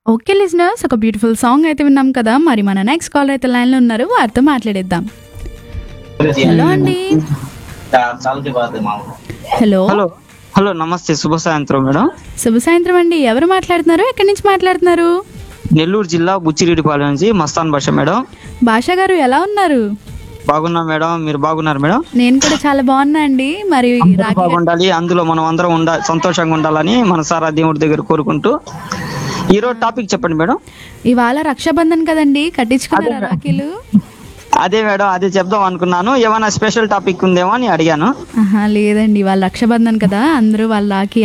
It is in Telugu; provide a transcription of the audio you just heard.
ఓకే లిజనర్స్ ఒక బ్యూటిఫుల్ సాంగ్ అయితే విన్నాం కదా మరి మన నెక్స్ట్ కాల్ అయితే లైన్లో ఉన్నారు వారితో మాట్లాడేద్దాం హలో అండి హలో హలో హలో నమస్తే శుభ సాయంత్రం మేడం శుభ సాయంత్రం అండి ఎవరు మాట్లాడుతున్నారు ఎక్కడి నుంచి మాట్లాడుతున్నారు నెల్లూరు జిల్లా బుచ్చిరెడ్డిపాలెం నుంచి మస్తాన్ భాష మేడం భాషా గారు ఎలా ఉన్నారు బాగున్నా మేడం మీరు బాగున్నారు మేడం నేను కూడా చాలా బాగున్నా అండి మరి అందరూ రాఖీ బాగుండాలి అందులో మనం అందరం ఉండ సంతోషంగా ఉండాలని మనసారా దేవుడి దగ్గర కోరుకుంటూ ఈరోజు టాపిక్ చెప్పండి మేడం ఇవాళ రక్షాబంధన్ కదండి కట్టించుకున్నారా రాఖీలు అదే మేడం అదే చెప్దాం అనుకున్నాను ఏమైనా స్పెషల్ టాపిక్ ఉందేమో అని అడిగాను ఆహా లేదండి ఇవాళ రక్షాబంధన్ కదా అందరూ వాళ్ళ రాఖీ